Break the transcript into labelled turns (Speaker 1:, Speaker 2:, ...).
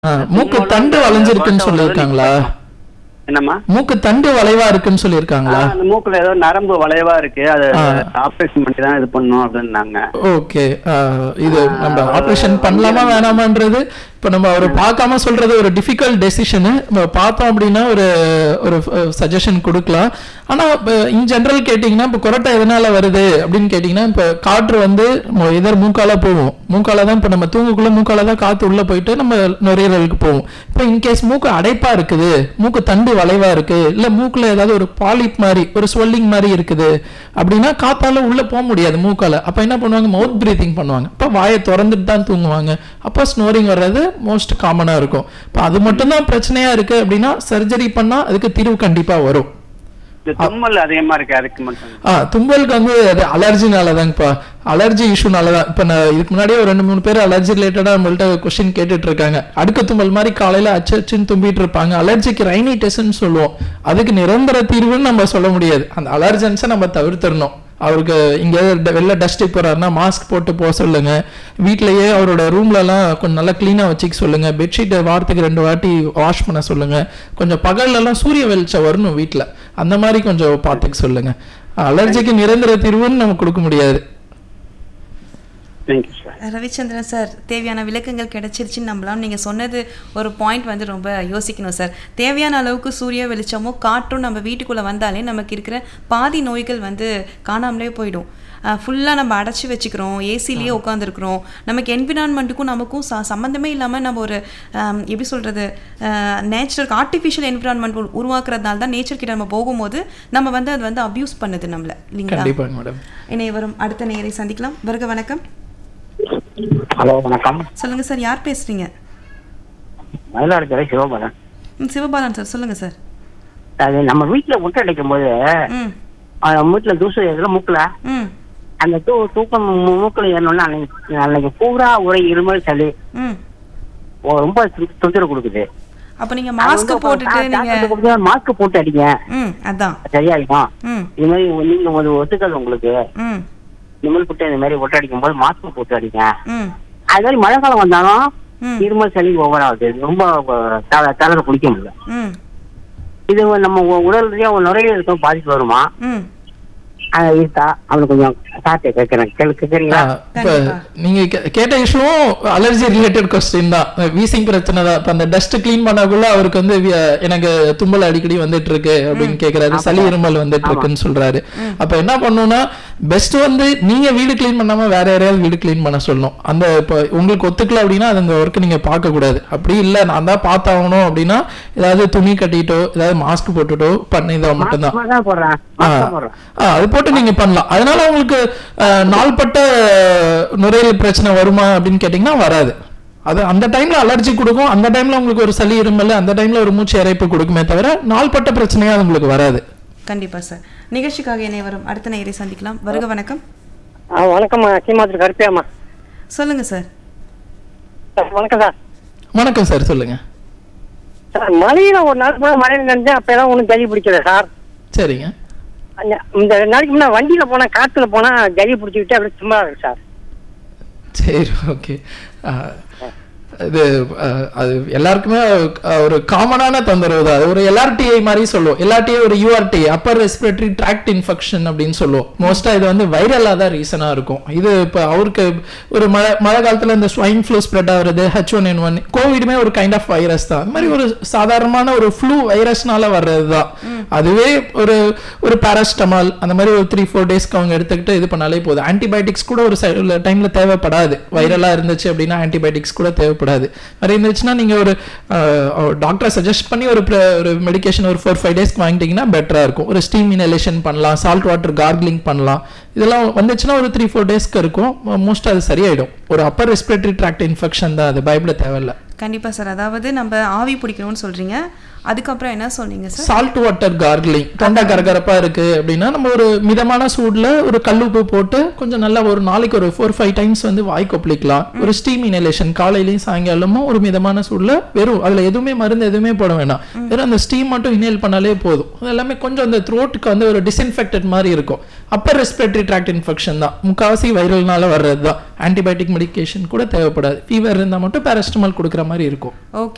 Speaker 1: ஆ, மூக்கு தண்டு வளைஞ்சிருக்குன்னு சொல்லியிருக்காங்களா
Speaker 2: என்னம்மா
Speaker 1: மூக்கு தண்டு வளைவா இருக்குன்னு சொல்லியிருக்காங்களா
Speaker 2: ஆ, அந்த மூக்குல ஏதோ நரம்பு வளைவா இருக்கு அது
Speaker 1: ஆ.
Speaker 2: ஆபரேஷன் பண்ணி தான் இது பண்ணணும் அப்படின்னாங்க
Speaker 1: ஓகே இது நம்ம ஆபரேஷன் பண்ணலாமா வேணாமான்றது இப்போ நம்ம அவர் பார்க்காம சொல்றது ஒரு டிஃபிகல்ட் டெசிஷனு நம்ம பார்த்தோம் அப்படின்னா ஒரு ஒரு சஜஷன் கொடுக்கலாம் ஆனா இன் ஜெனரல் கேட்டிங்கன்னா இப்போ கொரட்டை எதனால வருது அப்படின்னு கேட்டிங்கன்னா இப்போ காற்று வந்து எதர் மூக்கால போகும் மூக்கால தான் இப்போ நம்ம தூங்குக்குள்ள மூக்கால தான் காற்று உள்ள போயிட்டு நம்ம நுரையீரலுக்கு போகும் இப்போ இன்கேஸ் மூக்கு அடைப்பா இருக்குது மூக்கு தண்டு வளைவா இருக்கு இல்ல மூக்குல ஏதாவது ஒரு பாலிப் மாதிரி ஒரு ஸ்வெல்லிங் மாதிரி இருக்குது அப்படின்னா காத்தால உள்ள போக முடியாது மூக்கால அப்ப என்ன பண்ணுவாங்க மவுத் பிரீத்திங் பண்ணுவாங்க அப்ப வாயை திறந்துட்டு தான் தூங்குவாங்க அப்ப ஸ்னோரிங் வர்றது மோஸ்ட் காமனா இருக்கும் இப்போ அது மட்டும்தான் பிரச்சனையா இருக்கு அப்படின்னா சர்ஜரி பண்ணா அதுக்கு தீர்வு கண்டிப்பா வரும்
Speaker 2: இந்த தும்மல் அதிகமா இருக்கு அதுக்கு மட்டும்
Speaker 1: ஆ தும்பலுக்கு வந்து அது அலர்ஜினால தாங்கப்பா அலர்ஜி இஷ்யூனால தான் இப்போ நான் இதுக்கு முன்னாடியே ஒரு ரெண்டு மூணு பேர் அலர்ஜி ரிலேட்டடாக நம்மள்ட்ட கொஸ்டின் கேட்டுட்டு இருக்காங்க அடுக்கு தும்பல் மாதிரி காலையில் அச்சு அச்சுன்னு தும்பிட்டு இருப்பாங்க அலர்ஜிக்கு ரைனிடெஸ்ன்னு சொல்லுவோம் அதுக்கு நிரந்தர தீர்வுன்னு நம்ம சொல்ல முடியாது அந்த அலர்ஜன்ஸை நம்ம தவிர்த்திடணும் அவருக்கு இங்கே வெளில டஸ்ட் போறாருன்னா மாஸ்க் போட்டு போக சொல்லுங்க வீட்லயே அவரோட ரூம்லலாம் கொஞ்சம் நல்லா க்ளீனாக வச்சுக்க சொல்லுங்க பெட்ஷீட்டை வாரத்துக்கு ரெண்டு வாட்டி வாஷ் பண்ண சொல்லுங்க கொஞ்சம் பகல்லலாம் சூரிய வெளிச்சம் வரணும் வீட்டில் அந்த மாதிரி கொஞ்சம் பார்த்துக்க சொல்லுங்க அலர்ஜிக்கு நிரந்தர தீர்வுன்னு நம்ம கொடுக்க முடியாது
Speaker 2: தேங்க்யூ சார்
Speaker 3: ரவிச்சந்திரன் சார் தேவையான விளக்கங்கள் கிடைச்சிருச்சுன்னு நம்பலாம் நீங்கள் சொன்னது ஒரு பாயிண்ட் வந்து ரொம்ப யோசிக்கணும் சார் தேவையான அளவுக்கு சூரிய வெளிச்சமும் காற்றும் நம்ம வீட்டுக்குள்ளே வந்தாலே நமக்கு இருக்கிற பாதி நோய்கள் வந்து காணாமலே போயிடும் ஃபுல்லாக நம்ம அடைச்சி வச்சுக்கிறோம் ஏசிலேயே உட்காந்துருக்குறோம் நமக்கு என்விரான்மெண்ட்டுக்கும் நமக்கும் ச சம்மந்தமே இல்லாமல் நம்ம ஒரு ஆம், எப்படி சொல்கிறது நேச்சுரல் ஆர்டிஃபிஷியல் என்விரான்மெண்ட் உருவாக்குறதுனால தான் நேச்சர் கிட்ட நம்ம போகும்போது நம்ம வந்து அது வந்து அப்யூஸ் பண்ணுது நம்மள இல்லைங்களா
Speaker 1: கண்டிப்பாங்க மேடம்
Speaker 3: இணைய வரும் அடுத்த நேயரை சந்திக்கலாம் வருக வணக்கம்
Speaker 4: ஹலோ வணக்கம்
Speaker 3: சொல்லுங்க சார் யார் பேசுறீங்க
Speaker 4: மயிலாடுதுறை சிவபாலன்
Speaker 3: ம், சிவபாலன் சார் சொல்லுங்க சார்
Speaker 4: அது நம்ம வீட்டுல முட்டை அடிக்கும் போது
Speaker 3: ம்
Speaker 4: அந்த வீட்டுல தூசு எதுல மூக்குல
Speaker 3: ம்
Speaker 4: அந்த தூ தூக்கம் மூ- மூக்குல ஏறணும்னா அன்னைக்கு அன்னைக்கு பூரா ஒரே இருமல் சளி
Speaker 3: ம்
Speaker 4: ஓ, ரொம்ப தொ- தொந்தரவு கொடுக்குது
Speaker 3: அப்போ நீங்க மாஸ்க் போட்டுட்டு நீங்க
Speaker 4: மாஸ்க் போட்டு அடிங்க
Speaker 3: ம் அதான்
Speaker 4: சரியாயிடும்
Speaker 3: ம்
Speaker 4: இது மாதிரி நீங்க ஒரு ஒத்துக்காது உங்களுக்கு
Speaker 3: ம்
Speaker 4: நிமல் புட்டு இந்த மாதிரி ஒட்டை அடிக்கும் போது மாஸ்க் போட்டு அடிங்க
Speaker 3: ம்
Speaker 4: அது மாதிரி மழை காலம் வந்தாலும்
Speaker 3: ம்
Speaker 4: இருமல் சளி ஓவர் ஆகுது ரொம்ப தலை தலையில குளிக்க முடியல
Speaker 3: ம்
Speaker 4: இது நம்ம உ- உடல் ரீதியா ஒரு நுரையீரலுக்கும் பாதிப்பு வருமா
Speaker 3: ம்
Speaker 4: ஆ, இருக்கா அவனுக்கு கொஞ்சம் சாப்பிட்டு கேட்கறேன் கேளு கேட்கறீங்களா
Speaker 1: இப்போ
Speaker 3: கண்டிப்பா.
Speaker 1: நீங்க கே- கேட்ட இஷ்யூவும் அலர்ஜி ரிலேட்டட் கொஸ்டின் தான் வீசிங் பிரச்சனை தான் இப்போ அந்த டஸ்ட் க்ளீன் பண்ணக்குள்ள அவருக்கு வந்து வி- எனக்கு தும்பல் அடிக்கடி வந்துட்டு இருக்கு அப்படின்னு கேக்குறாரு சளி இருமல் வந்துட்டு இருக்குன்னு சொல்றாரு அப்ப என்ன பண்ணணும்னா பெஸ்ட் வந்து நீங்க வீடு க்ளீன் பண்ணாம வேற யாரையாவது வீடு க்ளீன் பண்ண சொல்லணும் அந்த இப்போ உங்களுக்கு ஒத்துக்கல அப்படின்னா அது அந்த ஒர்க் நீங்க பார்க்க கூடாது அப்படி இல்ல நான் தான் பார்த்தாகணும் அப்படின்னா ஏதாவது துணி கட்டிட்டோ ஏதாவது மாஸ்க் போட்டுட்டோ பண்ணிதான் மட்டும்தான்
Speaker 4: மாஸ்க் தான் போடுறேன்
Speaker 1: ஆ.
Speaker 4: மாஸ்க் தான் போடுறேன்
Speaker 1: ஆ, அது போட்டு நீங்க பண்ணலாம் அதனால உங்களுக்கு அஹ், நாள்பட்ட நுரையீரல் பிரச்சனை வருமா அப்படின்னு கேட்டீங்கன்னா வராது அது அந்த டைம்ல அலர்ஜி கொடுக்கும் அந்த டைம்ல உங்களுக்கு ஒரு சளி இருமல் அந்த டைம்ல ஒரு மூச்சு இறைப்பு கொடுக்குமே தவிர நாள்பட்ட பிரச்சனையா அது உங்களுக்கு வராது
Speaker 3: கண்டிப்பா சார் நிகழ்ச்சிக்காக இணைய வரும் அடுத்த நேயரை சந்திக்கலாம் வருக வணக்கம்
Speaker 4: ஆ வணக்கம்மா சீமாத்திரி கருப்பியாம்மா
Speaker 3: சொல்லுங்க சார்
Speaker 4: சார் வணக்கம் சார்
Speaker 1: வணக்கம் சார் சொல்லுங்க
Speaker 4: சார் மழையில ஒரு நாள் கூட மழையில நினைச்சேன் அப்ப எல்லாம் ஒன்றும் ஜலி பிடிக்கல சார்
Speaker 1: சரிங்க
Speaker 4: அந்த- இந்த ரெண்டு நாளைக்கு முன்னாடி வண்டியில போனா காத்துல போனா ஜலி பிடிச்சிக்கிட்டு அப்படியே சும்மா இருக்கு சார்
Speaker 1: சரி ஓகே இது அஹ், அது எல்லாருக்குமே அஹ், ஒரு காமனான தொந்தரவு தான் அது ஒரு எல்ஆர்டிஐ மாதிரி சொல்லுவோம் எல்ஆர்டிஐ ஒரு URT upper respiratory tract infection அப்படின்னு சொல்லுவோம் மோஸ்டா இது வந்து வைரலாக தான் ரீசனா இருக்கும் இது இப்போ அவருக்கு ஒரு மழை மழை காலத்துல இந்த ஸ்வைன் ஃப்ளூ ஸ்ப்ரெட் ஆகுறது ஹெச் ஒன் என் ஒன் கோவிடுமே ஒரு கைண்ட் ஆஃப் வைரஸ் தான் அந்த மாதிரி ஒரு சாதாரணமான ஒரு ஃப்ளூ வைரஸ்னால வர்றது தான் அதுவே ஒரு ஒரு பாராஸ்டமால் அந்த மாதிரி ஒரு த்ரீ ஃபோர் டேஸ்க்கு அவங்க எடுத்துக்கிட்டு இது பண்ணாலே போதும் ஆன்டிபயோட்டிக்ஸ் கூட ஒரு டைம்ல தேவைப்படாது வைரலா இருந்துச்சு அப்படின்னா ஆன்டிபயோட்டிக்ஸ் கூட தேவைப்படாது மாதிரி இருந்துச்சுன்னா நீங்க ஒரு டாக்டரை சஜஸ்ட் பண்ணி ஒரு pre- ஒரு மெடிகேஷன் ஒரு ஃபோர் ஃபைவ் டேஸ்க்கு வாங்கிட்டீங்கன்னா பெட்டரா இருக்கும் ஒரு ஸ்டீம் இனலேஷன் பண்ணலாம் சால்ட் வாட்டர் கார்கிளிங் பண்ணலாம் இதெல்லாம் வந்துச்சுன்னா ஒரு த்ரீ ஃபோர் டேஸ்க்கு இருக்கும் மோஸ்ட் அது சரியாயிடும் ஒரு அப்பர் ரெஸ்பிரேட்டரி ட்ராக்ட் இன்ஃபெக்ஷன் தான் அது பயப்பட தேவையில்ல
Speaker 3: கண்டிப்பா சார் அதாவது நம்ம ஆவி பிடிக்கணும்னு சொல்றீங்க அதுக்கப்புறம் என்ன சொன்னீங்க சார்
Speaker 1: சால்ட் வாட்டர் கார்கிளிங் தொண்டை கரகரப்பா இருக்கு அப்படின்னா நம்ம ஒரு மிதமான சூட்ல ஒரு கல்லுப்பு போட்டு கொஞ்சம் நல்லா ஒரு நாளைக்கு ஒரு ஃபோர் ஃபைவ் டைம்ஸ் வந்து வாய் கொப்பளிக்கலாம் ஒரு ஸ்டீம் இனலேஷன் காலையிலயும் சாயங்காலமும் ஒரு மிதமான சூட்ல வெறும் அதுல எதுவுமே மருந்து எதுவுமே போட வேணாம் வெறும் அந்த ஸ்டீம் மட்டும் இனேல் பண்ணாலே போதும் அது எல்லாமே கொஞ்சம் அந்த த்ரோட்டுக்கு வந்து ஒரு டிஸ்இன்ஃபெக்டட் மாதிரி இருக்கும் அப்பர் ரெஸ்பிரேட்டரி ட்ராக்ட் இன்ஃபெக்ஷன் தான் முக்காவாசி வைரல்னால வர்றது தான் ஆன்டிபயோட்டிக் மெடிகேஷன் கூட தேவைப்படாது ஃபீவர் இருந்தால் மட்டும் பேரஸ்டமால் கொடுக்குற மாதிரி இருக்கும்
Speaker 3: ஓகே